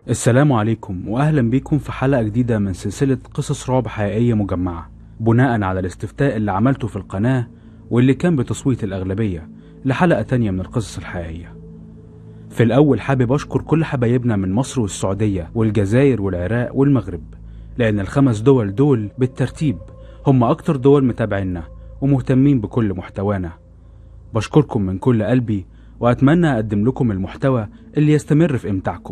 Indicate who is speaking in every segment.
Speaker 1: السلام عليكم واهلا بيكم في حلقه جديده من سلسله قصص رعب حقيقيه مجمعه بناء على الاستفتاء اللي عملته في القناه واللي كان بتصويت الاغلبيه لحلقه تانية من القصص الحقيقيه في الاول حابب اشكر كل حبايبنا من مصر والسعوديه والجزائر والعراق والمغرب لان الخمس دول دول بالترتيب هم اكتر دول متابعينا ومهتمين بكل محتوانا بشكركم من كل قلبي واتمنى اقدم لكم المحتوى اللي يستمر في امتاعكم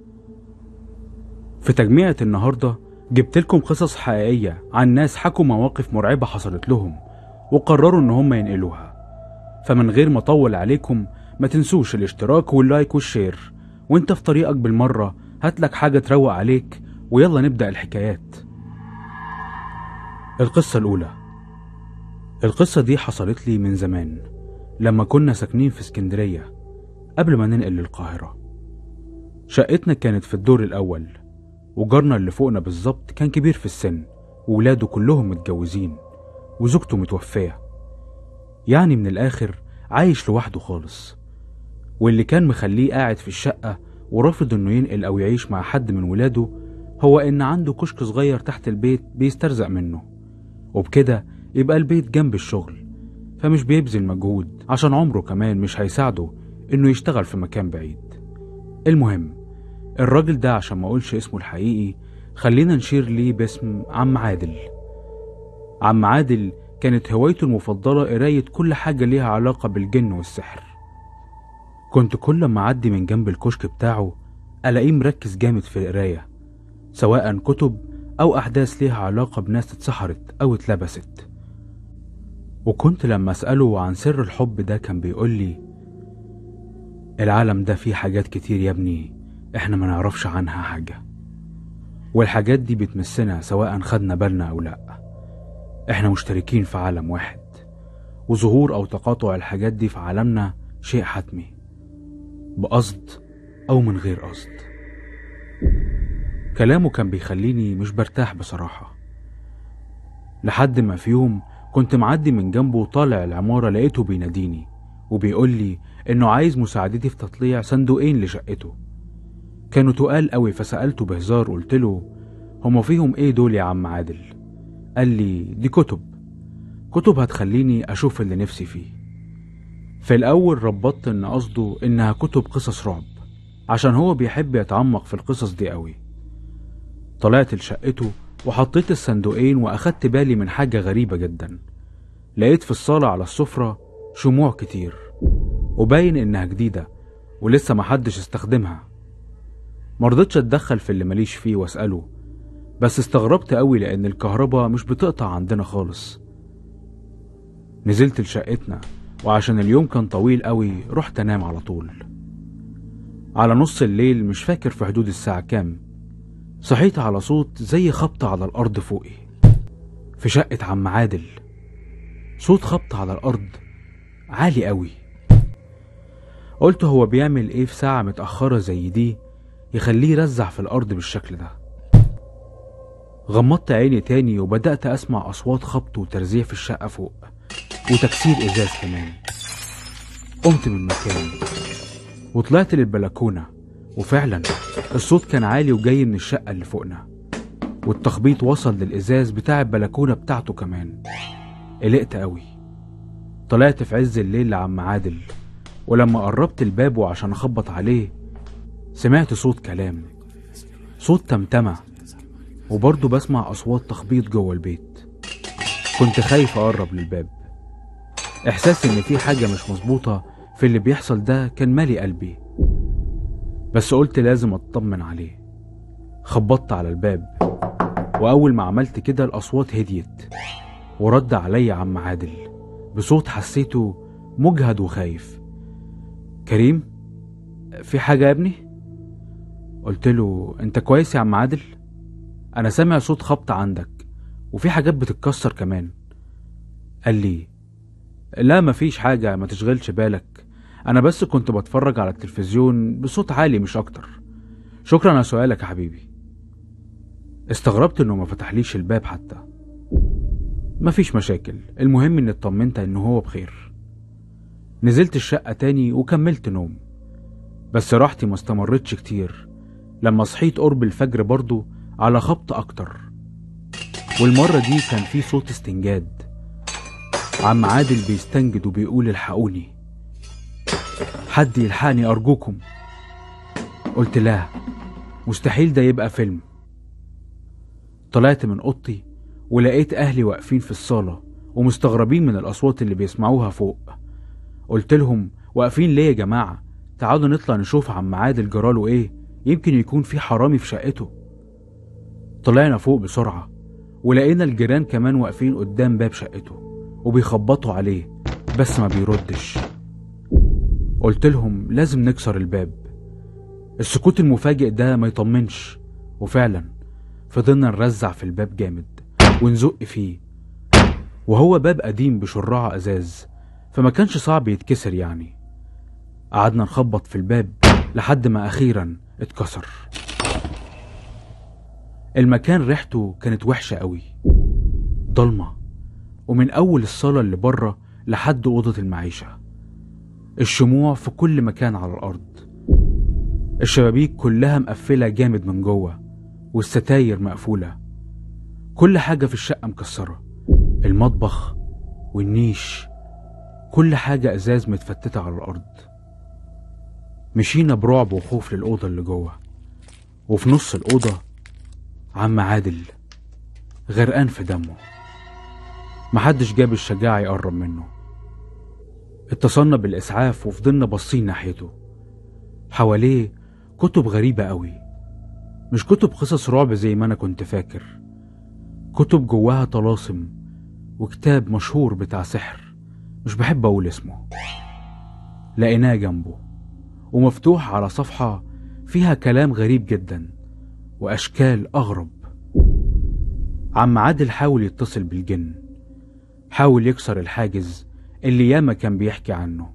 Speaker 1: في تجميعة النهاردة جبت لكم قصص حقيقية عن ناس حكوا مواقف مرعبة حصلت لهم وقرروا ان هم ينقلوها فمن غير ما اطول عليكم ما تنسوش الاشتراك واللايك والشير وانت في طريقك بالمرة هاتلك حاجة تروق عليك ويلا نبدأ الحكايات القصة الأولى القصة دي حصلت لي من زمان لما كنا ساكنين في اسكندرية قبل ما ننقل للقاهرة شقتنا كانت في الدور الأول وجارنا اللي فوقنا بالظبط كان كبير في السن وولاده كلهم متجوزين وزوجته متوفية يعني من الآخر عايش لوحده خالص واللي كان مخليه قاعد في الشقة ورافض إنه ينقل أو يعيش مع حد من ولاده هو إن عنده كشك صغير تحت البيت بيسترزق منه وبكده يبقى البيت جنب الشغل فمش بيبذل مجهود عشان عمره كمان مش هيساعده إنه يشتغل في مكان بعيد المهم الراجل ده عشان ما اقولش اسمه الحقيقي خلينا نشير ليه باسم عم عادل عم عادل كانت هوايته المفضلة قراية كل حاجة ليها علاقة بالجن والسحر كنت كل ما أعدي من جنب الكشك بتاعه ألاقيه مركز جامد في القراية سواء كتب أو أحداث ليها علاقة بناس اتسحرت أو اتلبست وكنت لما أسأله عن سر الحب ده كان بيقولي العالم ده فيه حاجات كتير يا ابني احنا ما نعرفش عنها حاجة والحاجات دي بتمسنا سواء خدنا بالنا او لا احنا مشتركين في عالم واحد وظهور او تقاطع الحاجات دي في عالمنا شيء حتمي بقصد او من غير قصد كلامه كان بيخليني مش برتاح بصراحة لحد ما في يوم كنت معدي من جنبه وطالع العمارة لقيته بيناديني وبيقول لي انه عايز مساعدتي في تطليع صندوقين لشقته كانوا تقال قوي فسألته بهزار قلت له هما فيهم ايه دول يا عم عادل قال لي دي كتب كتب هتخليني اشوف اللي نفسي فيه في الاول ربطت ان قصده انها كتب قصص رعب عشان هو بيحب يتعمق في القصص دي قوي طلعت لشقته وحطيت الصندوقين واخدت بالي من حاجة غريبة جدا لقيت في الصالة على السفرة شموع كتير وباين انها جديدة ولسه محدش استخدمها مرضتش اتدخل في اللي ماليش فيه واسأله بس استغربت قوي لأن الكهرباء مش بتقطع عندنا خالص نزلت لشقتنا وعشان اليوم كان طويل قوي رحت انام على طول على نص الليل مش فاكر في حدود الساعة كام صحيت على صوت زي خبط على الأرض فوقي في شقة عم عادل صوت خبط على الأرض عالي قوي قلت هو بيعمل ايه في ساعة متأخرة زي دي يخليه يرزع في الأرض بالشكل ده غمضت عيني تاني وبدأت أسمع أصوات خبط وترزيع في الشقة فوق وتكسير إزاز كمان قمت من مكاني وطلعت للبلكونة وفعلا الصوت كان عالي وجاي من الشقة اللي فوقنا والتخبيط وصل للإزاز بتاع البلكونة بتاعته كمان قلقت قوي طلعت في عز الليل لعم عادل ولما قربت الباب وعشان أخبط عليه سمعت صوت كلام صوت تمتمة وبرضه بسمع أصوات تخبيط جوه البيت كنت خايف أقرب للباب إحساس إن في حاجة مش مظبوطة في اللي بيحصل ده كان مالي قلبي بس قلت لازم أطمن عليه خبطت على الباب وأول ما عملت كده الأصوات هديت ورد علي عم عادل بصوت حسيته مجهد وخايف كريم في حاجة يا ابني؟ قلت له انت كويس يا عم عادل انا سامع صوت خبط عندك وفي حاجات بتتكسر كمان قال لي لا مفيش حاجة ما تشغلش بالك انا بس كنت بتفرج على التلفزيون بصوت عالي مش اكتر شكرا على سؤالك يا حبيبي استغربت انه ما فتحليش الباب حتى مفيش مشاكل المهم اني اطمنت انه هو بخير نزلت الشقة تاني وكملت نوم بس راحتي ما استمرتش كتير لما صحيت قرب الفجر برضو على خبط أكتر والمرة دي كان في صوت استنجاد عم عادل بيستنجد وبيقول الحقوني حد يلحقني أرجوكم قلت لا مستحيل ده يبقى فيلم طلعت من أوضتي ولقيت أهلي واقفين في الصالة ومستغربين من الأصوات اللي بيسمعوها فوق قلت لهم واقفين ليه يا جماعة تعالوا نطلع نشوف عم عادل جراله ايه يمكن يكون في حرامي في شقته طلعنا فوق بسرعة ولقينا الجيران كمان واقفين قدام باب شقته وبيخبطوا عليه بس ما بيردش قلت لهم لازم نكسر الباب السكوت المفاجئ ده ما يطمنش وفعلا فضلنا نرزع في الباب جامد ونزق فيه وهو باب قديم بشراع ازاز فما كانش صعب يتكسر يعني قعدنا نخبط في الباب لحد ما اخيرا اتكسر المكان ريحته كانت وحشة قوي ضلمة ومن أول الصالة اللي بره لحد أوضة المعيشة الشموع في كل مكان على الأرض الشبابيك كلها مقفلة جامد من جوه والستاير مقفولة كل حاجة في الشقة مكسرة المطبخ والنيش كل حاجة إزاز متفتتة على الأرض مشينا برعب وخوف للأوضة اللي جوه وفي نص الأوضة عم عادل غرقان في دمه محدش جاب الشجاعة يقرب منه اتصلنا بالإسعاف وفضلنا باصين ناحيته حواليه كتب غريبة قوي مش كتب قصص رعب زي ما أنا كنت فاكر كتب جواها طلاسم وكتاب مشهور بتاع سحر مش بحب أقول اسمه لقيناه جنبه ومفتوح على صفحة فيها كلام غريب جدا وأشكال أغرب عم عادل حاول يتصل بالجن حاول يكسر الحاجز اللي ياما كان بيحكي عنه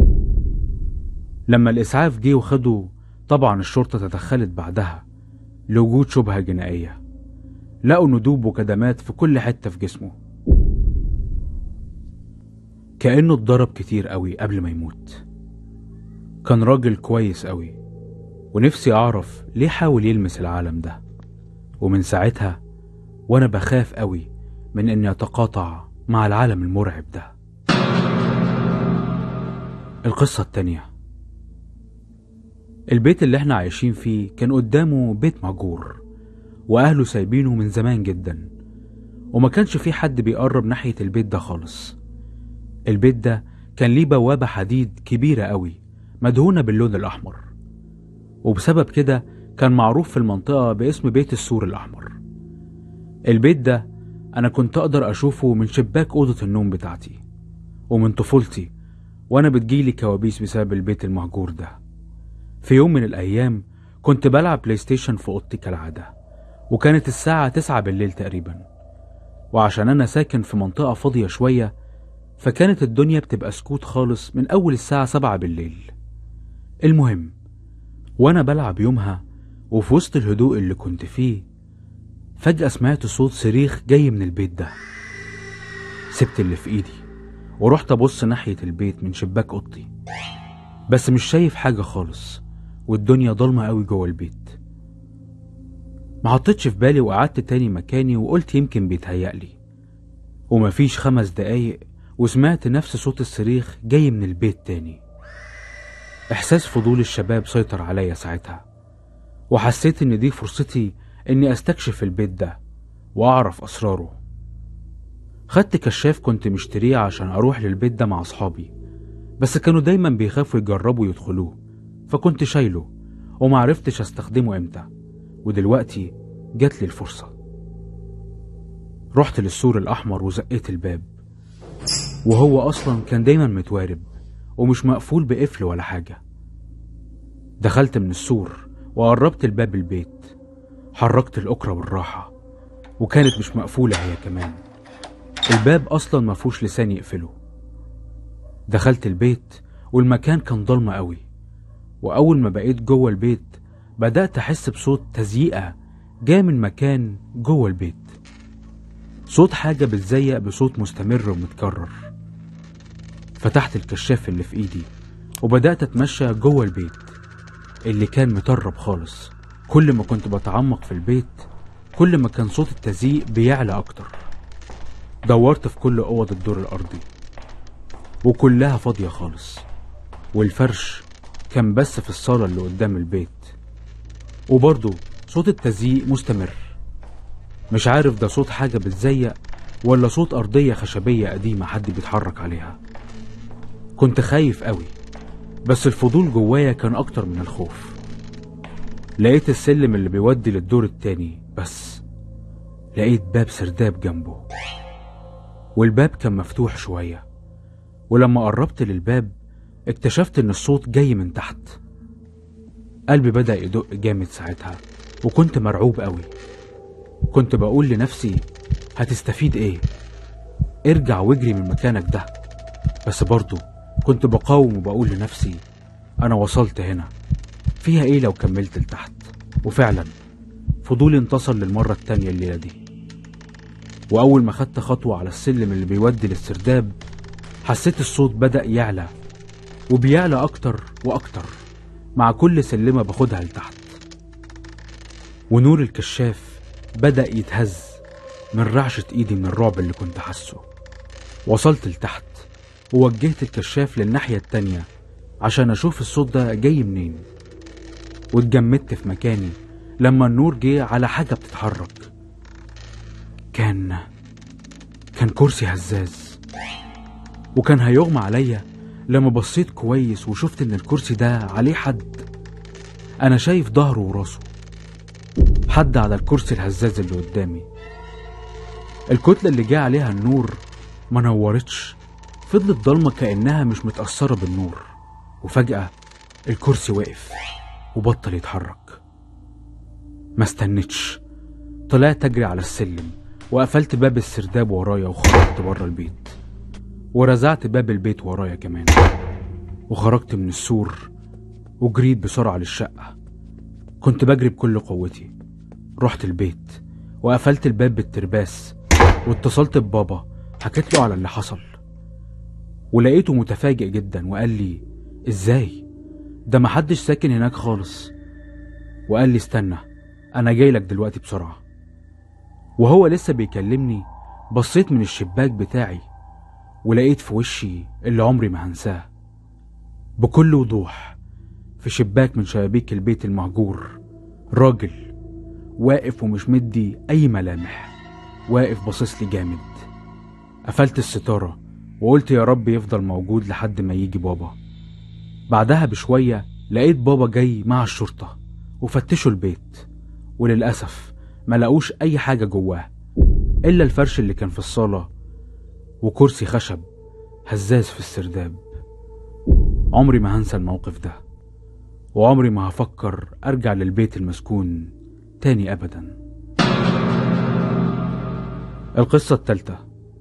Speaker 1: لما الإسعاف جه وخده طبعا الشرطة تدخلت بعدها لوجود شبهة جنائية لقوا ندوب وكدمات في كل حتة في جسمه كأنه اتضرب كتير قوي قبل ما يموت كان راجل كويس قوي ونفسي أعرف ليه حاول يلمس العالم ده ومن ساعتها وأنا بخاف قوي من إني أتقاطع مع العالم المرعب ده القصة التانية البيت اللي احنا عايشين فيه كان قدامه بيت مهجور وأهله سايبينه من زمان جدا وما كانش في حد بيقرب ناحية البيت ده خالص البيت ده كان ليه بوابة حديد كبيرة قوي مدهونة باللون الأحمر وبسبب كده كان معروف في المنطقة باسم بيت السور الأحمر البيت ده أنا كنت أقدر أشوفه من شباك أوضة النوم بتاعتي ومن طفولتي وأنا بتجيلي كوابيس بسبب البيت المهجور ده في يوم من الأيام كنت بلعب بلاي ستيشن في أوضتي كالعادة وكانت الساعة تسعة بالليل تقريبا وعشان أنا ساكن في منطقة فاضية شوية فكانت الدنيا بتبقى سكوت خالص من أول الساعة سبعة بالليل المهم وأنا بلعب يومها وفي وسط الهدوء اللي كنت فيه فجأة سمعت صوت صريخ جاي من البيت ده سبت اللي في ايدي ورحت ابص ناحية البيت من شباك اوضتي بس مش شايف حاجة خالص والدنيا ضلمة قوي جوه البيت ما حطيتش في بالي وقعدت تاني مكاني وقلت يمكن بيتهيألي ومفيش خمس دقايق وسمعت نفس صوت الصريخ جاي من البيت تاني إحساس فضول الشباب سيطر عليا ساعتها وحسيت إن دي فرصتي إني أستكشف البيت ده وأعرف أسراره خدت كشاف كنت مشتريه عشان أروح للبيت ده مع أصحابي بس كانوا دايما بيخافوا يجربوا يدخلوه فكنت شايله ومعرفتش أستخدمه إمتى ودلوقتي جات لي الفرصة رحت للسور الأحمر وزقيت الباب وهو أصلا كان دايما متوارب ومش مقفول بقفل ولا حاجة دخلت من السور وقربت الباب البيت حركت الأكرة بالراحة وكانت مش مقفولة هي كمان الباب أصلا مفهوش لسان يقفله دخلت البيت والمكان كان ضلمة قوي وأول ما بقيت جوه البيت بدأت أحس بصوت تزييقة جاي من مكان جوه البيت صوت حاجة بتزيق بصوت مستمر ومتكرر فتحت الكشاف اللي في ايدي وبدأت اتمشى جوه البيت اللي كان مطرب خالص كل ما كنت بتعمق في البيت كل ما كان صوت التزييق بيعلى أكتر دورت في كل أوض الدور الأرضي وكلها فاضية خالص والفرش كان بس في الصالة اللي قدام البيت وبرضه صوت التزييق مستمر مش عارف ده صوت حاجة بتزيق ولا صوت أرضية خشبية قديمة حد بيتحرك عليها كنت خايف قوي بس الفضول جوايا كان أكتر من الخوف لقيت السلم اللي بيودي للدور التاني بس لقيت باب سرداب جنبه والباب كان مفتوح شوية ولما قربت للباب اكتشفت ان الصوت جاي من تحت قلبي بدأ يدق جامد ساعتها وكنت مرعوب قوي كنت بقول لنفسي هتستفيد ايه ارجع واجري من مكانك ده بس برضه كنت بقاوم وبقول لنفسي انا وصلت هنا فيها ايه لو كملت لتحت وفعلا فضولي انتصر للمرة التانية الليلة دي وأول ما خدت خطوة على السلم اللي بيودي للسرداب حسيت الصوت بدأ يعلى وبيعلى أكتر وأكتر مع كل سلمة باخدها لتحت ونور الكشاف بدأ يتهز من رعشة إيدي من الرعب اللي كنت حاسه وصلت لتحت ووجهت الكشاف للناحية التانية عشان أشوف الصوت ده جاي منين واتجمدت في مكاني لما النور جه على حاجة بتتحرك كان كان كرسي هزاز وكان هيغمى عليا لما بصيت كويس وشفت ان الكرسي ده عليه حد انا شايف ظهره وراسه حد على الكرسي الهزاز اللي قدامي الكتلة اللي جه عليها النور ما نورتش فضلت ضلمة كأنها مش متأثرة بالنور وفجأة الكرسي وقف وبطل يتحرك ما استنتش طلعت اجري على السلم وقفلت باب السرداب ورايا وخرجت بره البيت ورزعت باب البيت ورايا كمان وخرجت من السور وجريت بسرعة للشقة كنت بجري بكل قوتي رحت البيت وقفلت الباب بالترباس واتصلت ببابا حكيت له على اللي حصل ولقيته متفاجئ جدا وقال لي ازاي ده محدش ساكن هناك خالص وقال لي استنى انا جاي لك دلوقتي بسرعة وهو لسه بيكلمني بصيت من الشباك بتاعي ولقيت في وشي اللي عمري ما هنساه بكل وضوح في شباك من شبابيك البيت المهجور راجل واقف ومش مدي اي ملامح واقف باصص لي جامد قفلت الستارة وقلت يا رب يفضل موجود لحد ما يجي بابا بعدها بشوية لقيت بابا جاي مع الشرطة وفتشوا البيت وللأسف ما لقوش أي حاجة جواه إلا الفرش اللي كان في الصالة وكرسي خشب هزاز في السرداب عمري ما هنسى الموقف ده وعمري ما هفكر أرجع للبيت المسكون تاني أبدا القصة التالتة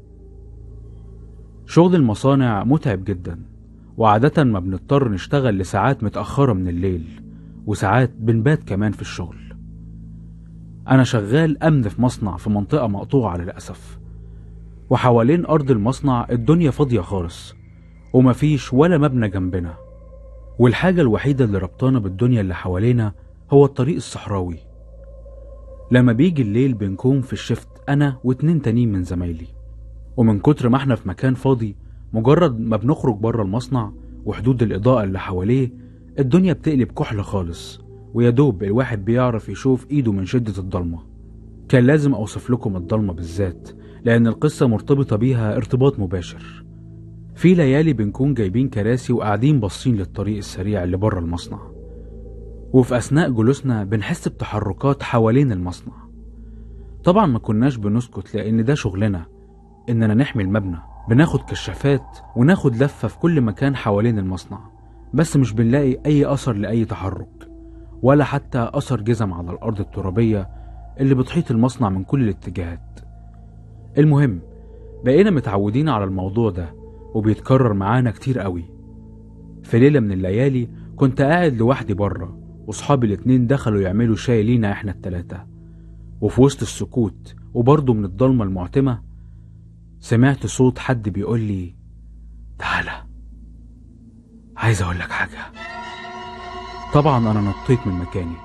Speaker 1: شغل المصانع متعب جدا وعادة ما بنضطر نشتغل لساعات متأخرة من الليل وساعات بنبات كمان في الشغل أنا شغال أمن في مصنع في منطقة مقطوعة للأسف وحوالين أرض المصنع الدنيا فاضية خالص ومفيش ولا مبنى جنبنا والحاجة الوحيدة اللي ربطانا بالدنيا اللي حوالينا هو الطريق الصحراوي لما بيجي الليل بنكون في الشفت أنا واتنين تانيين من زمايلي ومن كتر ما احنا في مكان فاضي مجرد ما بنخرج بره المصنع وحدود الإضاءة اللي حواليه الدنيا بتقلب كحل خالص ويا دوب الواحد بيعرف يشوف ايده من شدة الضلمة كان لازم اوصف لكم الضلمة بالذات لان القصة مرتبطة بيها ارتباط مباشر في ليالي بنكون جايبين كراسي وقاعدين باصين للطريق السريع اللي بره المصنع وفي اثناء جلوسنا بنحس بتحركات حوالين المصنع طبعا ما كناش بنسكت لان ده شغلنا اننا نحمي المبنى بناخد كشافات وناخد لفة في كل مكان حوالين المصنع بس مش بنلاقي اي اثر لاي تحرك ولا حتى اثر جزم على الارض الترابية اللي بتحيط المصنع من كل الاتجاهات المهم بقينا متعودين على الموضوع ده وبيتكرر معانا كتير قوي في ليلة من الليالي كنت قاعد لوحدي بره وصحابي الاتنين دخلوا يعملوا شاي لينا احنا التلاتة وفي وسط السكوت وبرضه من الضلمة المعتمة سمعت صوت حد بيقول لي تعالى عايز اقول لك حاجة طبعا انا نطيت من مكاني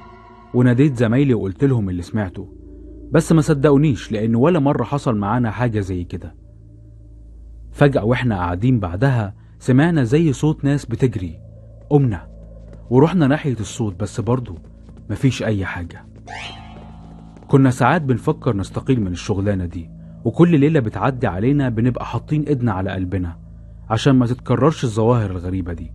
Speaker 1: وناديت زمايلي وقلت لهم اللي سمعته بس ما صدقونيش لأن ولا مرة حصل معانا حاجة زي كده فجأة واحنا قاعدين بعدها سمعنا زي صوت ناس بتجري قمنا ورحنا ناحية الصوت بس برضه مفيش أي حاجة كنا ساعات بنفكر نستقيل من الشغلانة دي وكل ليلة بتعدي علينا بنبقى حاطين ايدنا على قلبنا عشان ما تتكررش الظواهر الغريبة دي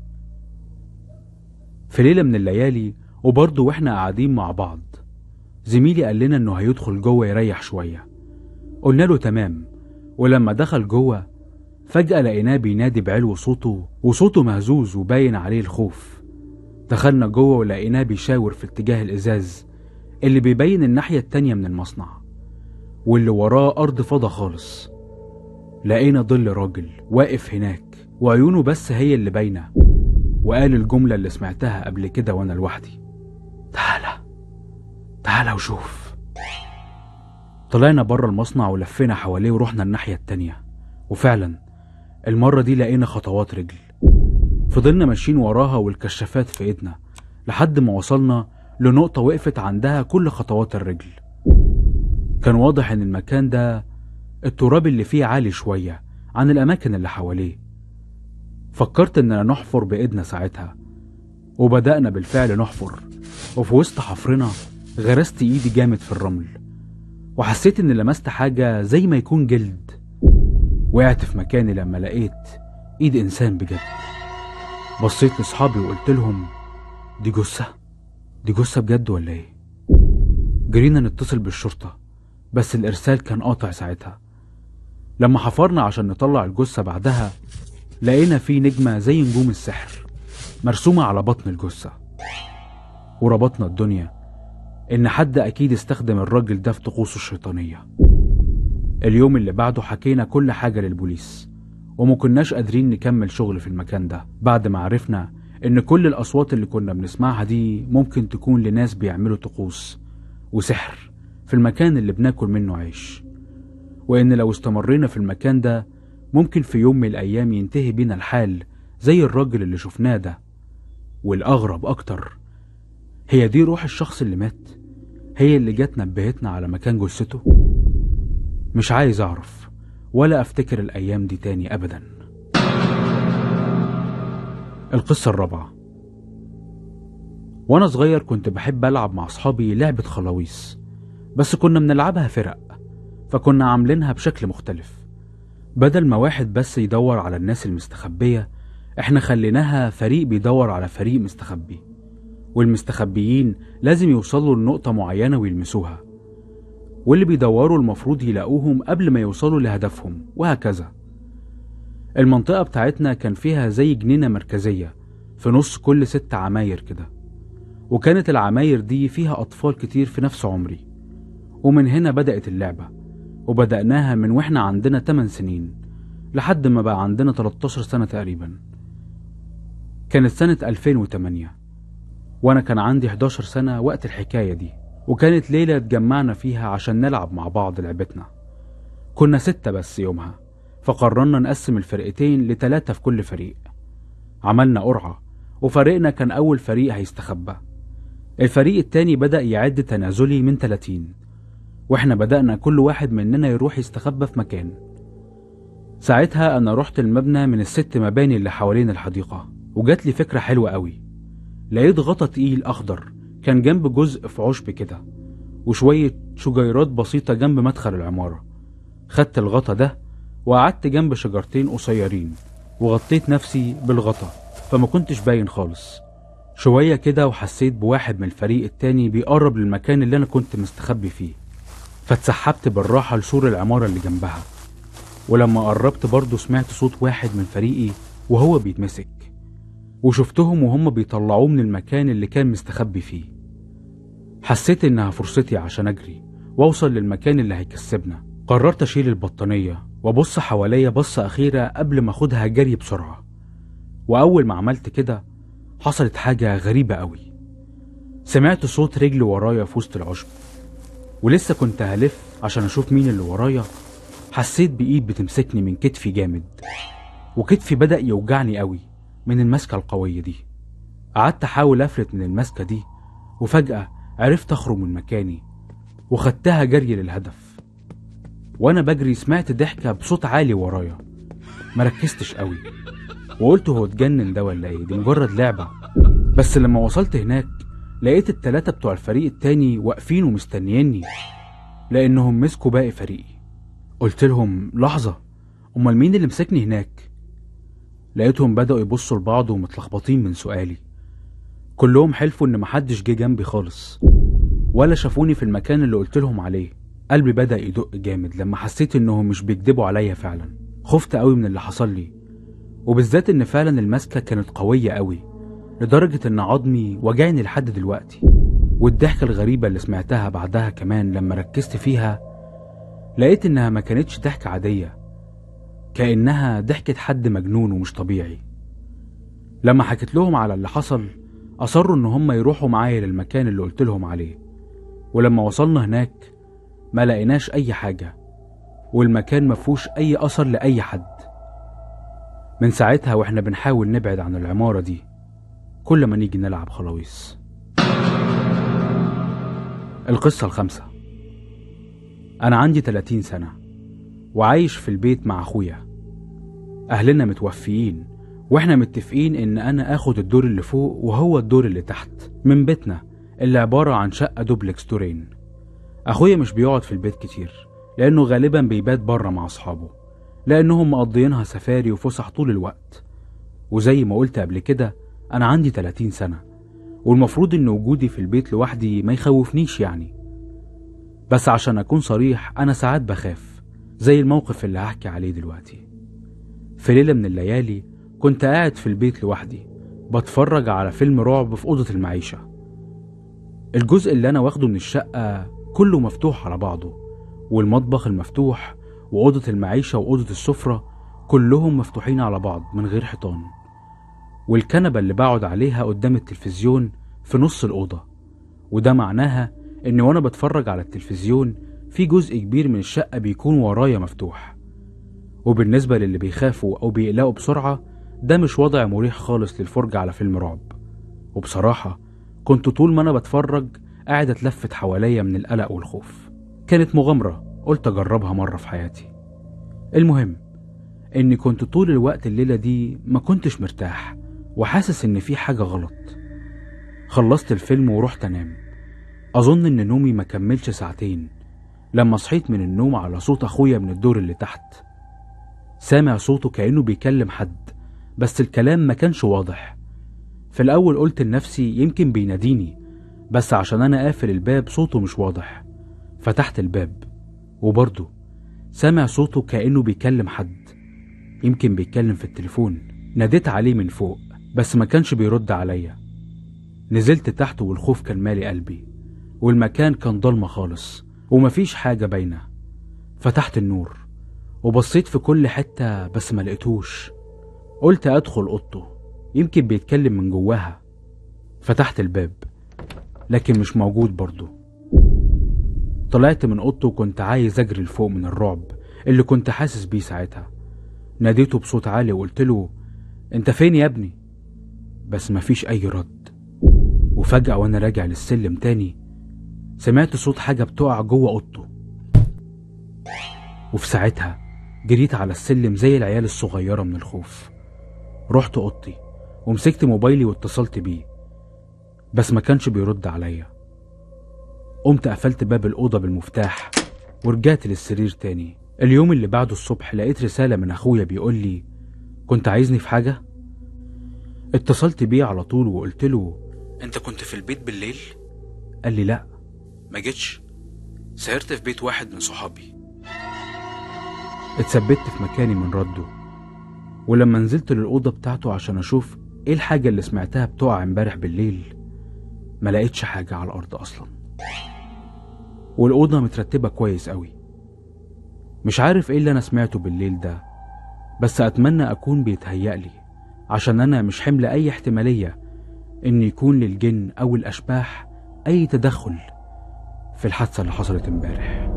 Speaker 1: في ليلة من الليالي وبرضه واحنا قاعدين مع بعض زميلي قال لنا انه هيدخل جوه يريح شوية قلنا له تمام ولما دخل جوه فجأة لقيناه بينادي بعلو صوته وصوته مهزوز وباين عليه الخوف دخلنا جوه ولقيناه بيشاور في اتجاه الإزاز اللي بيبين الناحية التانية من المصنع واللي وراه أرض فضا خالص لقينا ظل راجل واقف هناك وعيونه بس هي اللي باينة وقال الجملة اللي سمعتها قبل كده وأنا لوحدي تعالى تعالى وشوف طلعنا بره المصنع ولفينا حواليه ورحنا الناحية التانية وفعلا المرة دي لقينا خطوات رجل فضلنا ماشيين وراها والكشافات في ايدنا لحد ما وصلنا لنقطة وقفت عندها كل خطوات الرجل كان واضح ان المكان ده التراب اللي فيه عالي شوية عن الأماكن اللي حواليه فكرت إننا نحفر بإيدنا ساعتها وبدأنا بالفعل نحفر وفي وسط حفرنا غرست إيدي جامد في الرمل وحسيت إني لمست حاجة زي ما يكون جلد وقعت في مكاني لما لقيت إيد إنسان بجد بصيت لأصحابي وقلت لهم دي جثة دي جثة بجد ولا إيه جرينا نتصل بالشرطة بس الإرسال كان قاطع ساعتها لما حفرنا عشان نطلع الجثة بعدها لقينا في نجمة زي نجوم السحر مرسومة على بطن الجثة وربطنا الدنيا إن حد أكيد استخدم الراجل ده في طقوسه الشيطانية اليوم اللي بعده حكينا كل حاجة للبوليس وما كناش قادرين نكمل شغل في المكان ده بعد ما عرفنا إن كل الأصوات اللي كنا بنسمعها دي ممكن تكون لناس بيعملوا طقوس وسحر في المكان اللي بناكل منه عيش وإن لو استمرينا في المكان ده ممكن في يوم من الأيام ينتهي بينا الحال زي الراجل اللي شفناه ده والأغرب أكتر هي دي روح الشخص اللي مات هي اللي جت نبهتنا على مكان جثته مش عايز أعرف ولا أفتكر الأيام دي تاني أبدا القصة الرابعة وأنا صغير كنت بحب ألعب مع أصحابي لعبة خلاويص بس كنا بنلعبها فرق فكنا عاملينها بشكل مختلف بدل ما واحد بس يدور على الناس المستخبية احنا خليناها فريق بيدور على فريق مستخبي والمستخبيين لازم يوصلوا لنقطة معينة ويلمسوها واللي بيدوروا المفروض يلاقوهم قبل ما يوصلوا لهدفهم وهكذا المنطقة بتاعتنا كان فيها زي جنينة مركزية في نص كل ست عماير كده وكانت العماير دي فيها أطفال كتير في نفس عمري ومن هنا بدأت اللعبة وبدأناها من وإحنا عندنا 8 سنين لحد ما بقى عندنا 13 سنة تقريبا كانت سنة 2008 وأنا كان عندي 11 سنة وقت الحكاية دي وكانت ليلة اتجمعنا فيها عشان نلعب مع بعض لعبتنا كنا ستة بس يومها فقررنا نقسم الفرقتين لتلاتة في كل فريق عملنا قرعة وفريقنا كان أول فريق هيستخبى الفريق التاني بدأ يعد تنازلي من 30 واحنا بدأنا كل واحد مننا يروح يستخبى في مكان ساعتها أنا رحت المبنى من الست مباني اللي حوالين الحديقة وجات لي فكرة حلوة قوي لقيت غطا تقيل أخضر كان جنب جزء في عشب كده وشوية شجيرات بسيطة جنب مدخل العمارة خدت الغطا ده وقعدت جنب شجرتين قصيرين وغطيت نفسي بالغطا فما كنتش باين خالص شوية كده وحسيت بواحد من الفريق التاني بيقرب للمكان اللي أنا كنت مستخبي فيه فاتسحبت بالراحة لسور العمارة اللي جنبها ولما قربت برضه سمعت صوت واحد من فريقي وهو بيتمسك وشفتهم وهم بيطلعوه من المكان اللي كان مستخبي فيه حسيت إنها فرصتي عشان أجري وأوصل للمكان اللي هيكسبنا قررت أشيل البطانية وأبص حواليا بصة أخيرة قبل ما أخدها جري بسرعة وأول ما عملت كده حصلت حاجة غريبة قوي سمعت صوت رجل ورايا في وسط العشب ولسه كنت هلف عشان أشوف مين اللي ورايا حسيت بإيد بتمسكني من كتفي جامد وكتفي بدأ يوجعني قوي من المسكة القوية دي قعدت أحاول أفلت من المسكة دي وفجأة عرفت أخرج من مكاني وخدتها جري للهدف وأنا بجري سمعت ضحكة بصوت عالي ورايا مركزتش قوي وقلت هو اتجنن ده ولا ايه دي مجرد لعبة بس لما وصلت هناك لقيت التلاتة بتوع الفريق التاني واقفين ومستنيني لأنهم مسكوا باقي فريقي قلت لهم لحظة أمال مين اللي مسكني هناك لقيتهم بدأوا يبصوا لبعض ومتلخبطين من سؤالي كلهم حلفوا إن محدش جه جنبي خالص ولا شافوني في المكان اللي قلت لهم عليه قلبي بدأ يدق جامد لما حسيت إنهم مش بيكدبوا عليا فعلا خفت قوي من اللي حصل لي وبالذات إن فعلا المسكة كانت قوية قوي لدرجة إن عظمي وجعني لحد دلوقتي والضحكة الغريبة اللي سمعتها بعدها كمان لما ركزت فيها لقيت إنها ما كانتش ضحكة عادية كأنها ضحكة حد مجنون ومش طبيعي لما حكيت لهم على اللي حصل أصروا إن هم يروحوا معايا للمكان اللي قلت لهم عليه ولما وصلنا هناك ما لقيناش أي حاجة والمكان مفهوش أي أثر لأي حد من ساعتها واحنا بنحاول نبعد عن العمارة دي كل ما نيجي نلعب خلاويص القصة الخامسة أنا عندي 30 سنة وعايش في البيت مع أخويا أهلنا متوفيين وإحنا متفقين إن أنا آخد الدور اللي فوق وهو الدور اللي تحت من بيتنا اللي عبارة عن شقة دوبلكس دورين أخويا مش بيقعد في البيت كتير لأنه غالبا بيبات بره مع أصحابه لأنهم مقضيينها سفاري وفسح طول الوقت وزي ما قلت قبل كده أنا عندي 30 سنة والمفروض إن وجودي في البيت لوحدي ما يخوفنيش يعني بس عشان أكون صريح أنا ساعات بخاف زي الموقف اللي هحكي عليه دلوقتي في ليلة من الليالي كنت قاعد في البيت لوحدي بتفرج على فيلم رعب في أوضة المعيشة الجزء اللي أنا واخده من الشقة كله مفتوح على بعضه والمطبخ المفتوح وأوضة المعيشة وأوضة السفرة كلهم مفتوحين على بعض من غير حيطان والكنبة اللي بقعد عليها قدام التلفزيون في نص الأوضة وده معناها إن وأنا بتفرج على التلفزيون في جزء كبير من الشقة بيكون ورايا مفتوح وبالنسبة للي بيخافوا أو بيقلقوا بسرعة ده مش وضع مريح خالص للفرجة على فيلم رعب وبصراحة كنت طول ما أنا بتفرج قاعد أتلفت حواليا من القلق والخوف كانت مغامرة قلت أجربها مرة في حياتي المهم إني كنت طول الوقت الليلة دي ما كنتش مرتاح وحاسس إن في حاجة غلط خلصت الفيلم ورحت أنام أظن إن نومي ما كملش ساعتين لما صحيت من النوم على صوت أخويا من الدور اللي تحت سامع صوته كأنه بيكلم حد بس الكلام ما كانش واضح في الأول قلت لنفسي يمكن بيناديني بس عشان أنا قافل الباب صوته مش واضح فتحت الباب وبرضه سامع صوته كأنه بيكلم حد يمكن بيتكلم في التليفون ناديت عليه من فوق بس ما كانش بيرد عليا نزلت تحت والخوف كان مالي قلبي والمكان كان ضلمة خالص ومفيش حاجة باينة فتحت النور وبصيت في كل حتة بس ما لقيتوش قلت أدخل أوضته يمكن بيتكلم من جواها فتحت الباب لكن مش موجود برضه طلعت من اوضته وكنت عايز اجري لفوق من الرعب اللي كنت حاسس بيه ساعتها ناديته بصوت عالي وقلت له انت فين يا ابني بس مفيش اي رد وفجأة وانا راجع للسلم تاني سمعت صوت حاجة بتقع جوه اوضته وفي ساعتها جريت على السلم زي العيال الصغيرة من الخوف رحت اوضتي ومسكت موبايلي واتصلت بيه بس ما كانش بيرد عليا قمت قفلت باب الأوضة بالمفتاح ورجعت للسرير تاني اليوم اللي بعده الصبح لقيت رسالة من أخويا بيقول لي كنت عايزني في حاجة؟ اتصلت بيه على طول وقلت له أنت كنت في البيت بالليل؟ قال لي لأ ما جيتش سهرت في بيت واحد من صحابي اتثبت في مكاني من رده ولما نزلت للأوضة بتاعته عشان أشوف إيه الحاجة اللي سمعتها بتقع امبارح بالليل ما لقيتش حاجة على الأرض أصلا والأوضة مترتبة كويس قوي مش عارف إيه اللي أنا سمعته بالليل ده بس أتمنى أكون بيتهيألي عشان أنا مش حمل أي احتمالية إن يكون للجن أو الأشباح أي تدخل في الحادثة اللي حصلت امبارح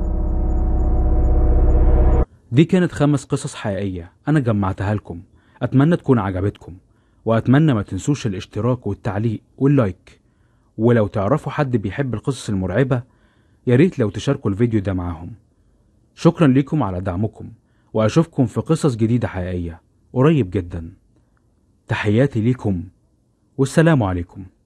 Speaker 1: دي كانت خمس قصص حقيقية أنا جمعتها لكم أتمنى تكون عجبتكم وأتمنى ما تنسوش الاشتراك والتعليق واللايك ولو تعرفوا حد بيحب القصص المرعبة ياريت لو تشاركوا الفيديو ده معاهم شكرا لكم على دعمكم وأشوفكم في قصص جديدة حقيقية قريب جدا تحياتي ليكم والسلام عليكم